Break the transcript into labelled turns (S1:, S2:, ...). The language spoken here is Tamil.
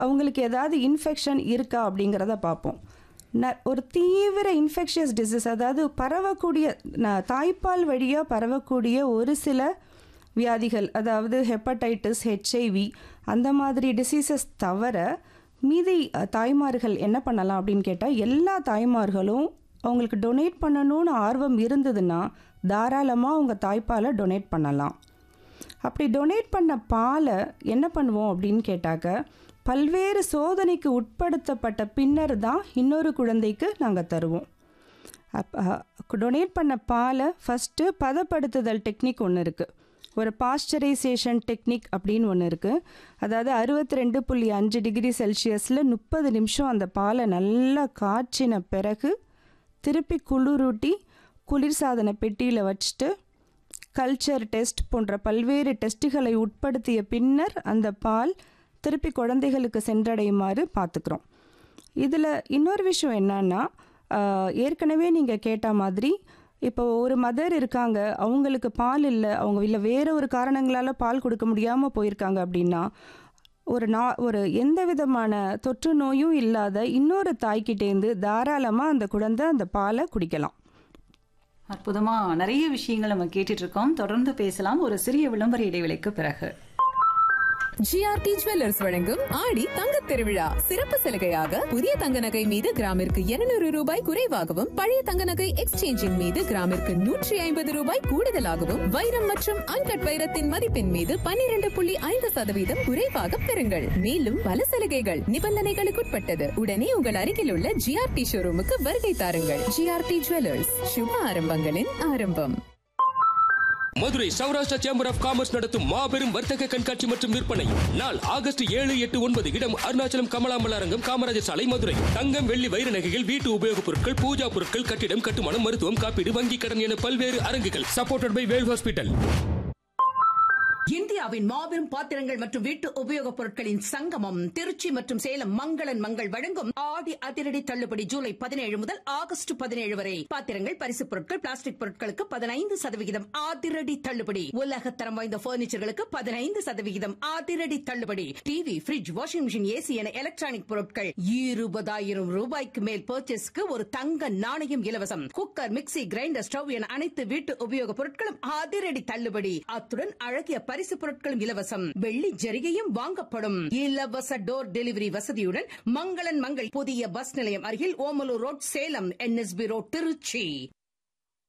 S1: அவங்களுக்கு ஏதாவது இன்ஃபெக்ஷன் இருக்கா அப்படிங்கிறத பார்ப்போம் ந ஒரு தீவிர இன்ஃபெக்ஷியஸ் டிசீஸ் அதாவது பரவக்கூடிய ந- தாய்ப்பால் வழியாக பரவக்கூடிய ஒரு சில வியாதிகள் அதாவது ஹெப்படைட்டிஸ் ஹெச்ஐவி அந்த மாதிரி டிசீசஸ் தவிர மீதி அஹ், தாய்மார்கள் என்ன பண்ணலாம் அப்படின்னு கேட்டால் எல்லா தாய்மார்களும் அவங்களுக்கு டொனேட் பண்ணணும்னு ஆர்வம் இருந்ததுன்னா தாராளமாக அவங்க தாய்ப்பாலை டொனேட் பண்ணலாம் அப்படி டொனேட் பண்ண பாலை என்ன பண்ணுவோம் அப்படின்னு கேட்டாக்க பல்வேறு சோதனைக்கு உட்படுத்தப்பட்ட பின்னர் தான் இன்னொரு குழந்தைக்கு நாங்கள் தருவோம் அப்போ டொனேட் பண்ண பாலை ஃபஸ்ட்டு பதப்படுத்துதல் டெக்னிக் ஒன்று இருக்குது ஒரு பாஸ்டரைசேஷன் டெக்னிக் அப்படின்னு ஒன்று இருக்குது அதாவது அறுபத்தி ரெண்டு புள்ளி அஞ்சு டிகிரி செல்சியஸில் முப்பது நிமிஷம் அந்த பாலை நல்லா காய்ச்சின பிறகு திருப்பி குளிரூட்டி குளிர்சாதன பெட்டியில் வச்சுட்டு கல்ச்சர் டெஸ்ட் போன்ற பல்வேறு டெஸ்ட்டுகளை உட்படுத்திய பின்னர் அந்த பால் திருப்பி குழந்தைகளுக்கு சென்றடையுமாறு பார்த்துக்கிறோம் இதில் இன்னொரு விஷயம் என்னன்னா ஆஹ், ஏற்கனவே நீங்கள் கேட்ட மாதிரி இப்போ ஒரு மதர் இருக்காங்க அவங்களுக்கு பால் இல்லை அவங்க இல்லை வேற ஒரு காரணங்களால் பால் கொடுக்க முடியாமல் போயிருக்காங்க அப்படின்னா ஒரு நா ஒரு எந்த விதமான தொற்று நோயும் இல்லாத இன்னொரு தாய்கிட்டேருந்து தாராளமாக அந்த குழந்தை அந்த பாலை குடிக்கலாம்
S2: அற்புதமா நிறைய விஷயங்கள் நம்ம கேட்டுட்டு இருக்கோம் தொடர்ந்து பேசலாம் ஒரு சிறிய விளம்பர இடைவெளிக்கு பிறகு
S3: ஜிஆர்டி ஜுவல்லர்ஸ் வழங்கும் ஆடி தங்கத் திருவிழா சிறப்பு சலுகையாக புதிய தங்க நகை மீது கிராமிற்கு 200 ரூபாய் குறைவாகவும் பழைய தங்க நகை எக்ஸ்சேஞ்சின் மீது கிராமிற்கு நூற்றி ஐம்பது ரூபாய் கூடுதலாகவும் வைரம் மற்றும் அன்கட் வைரத்தின் மதிப்பின் மீது 12.5% புள்ளி ஐந்து சதவீதம் குறைவாக பெறுங்கள் மேலும் பல சலுகைகள் நிபந்தனைகளுக்குட்பட்டது உடனே உங்கள் அருகில் உள்ள ஜிஆர்டி ஷோரூமுக்கு வருகை தாருங்கள் ஜிஆர்டி ஜுவல்லர்ஸ் சுப ஆரம்பங்களின் ஆரம்பம்
S4: Madurai Saurashtra chamber of commerce நடத்தும் மாபெரும் வர்த்தக கண்காட்சி மற்றும் விற்பனை நாள் ஆகஸ்ட் ஏழு எட்டு ஒன்பது இடம் அருணாச்சலம் கமலாம்பல் அரங்கம் காமராஜர் சாலை மதுரை தங்கம் வெள்ளி வைர நகைகள் வீட்டு உபயோகப் பொருட்கள் பூஜா பொருட்கள் கட்டிடம் கட்டுமானம் மருத்துவம் காப்பீடு வங்கி கடன் என பல்வேறு அரங்குகள் சப்போர்ட்டட் பை வேல் ஹாஸ்பிட்டல்
S5: இந்தியாவின் மாபெரும் பாத்திரங்கள் மற்றும் வீட்டு உபயோகப் பொருட்களின் சங்கமம் திருச்சி மற்றும் சேலம் மங்களன் மங்கள் வழங்கும் ஆடி அதிரடி தள்ளுபடி ஜூலை பதினேழு முதல் ஆகஸ்ட் பதினேழு வரை பாத்திரங்கள் பரிசுப் பொருட்கள் பிளாஸ்டிக் பொருட்களுக்கு பதினைந்து சதவிகிதம் அதிரடி தள்ளுபடி உலக தரம் வாய்ந்த பர்னிச்சர்களுக்கு பதினைந்து சதவிகிதம் அதிரடி தள்ளுபடி TV fridge washing machine AC என எலக்ட்ரானிக் பொருட்கள் இருபதாயிரம் ரூபாய்க்கு மேல் பர்ச்சேஸ்க்கு ஒரு தங்க நாணயம் இலவசம் குக்கர் மிக்ஸி கிரைண்டர் ஸ்டவ் என அனைத்து வீட்டு உபயோகப் பொருட்களும் அதிரடி தள்ளுபடி அத்துடன் அழகிய பரிசு பொருட்களும் இலவசம் வெள்ளி ஜரிகையும் வாங்கப்படும் இலவச டோர் டெலிவரி வசதியுடன் மங்களன் மங்கள் புதிய பஸ் நிலையம் அருகில் Omalur road Salem NSB road Trichy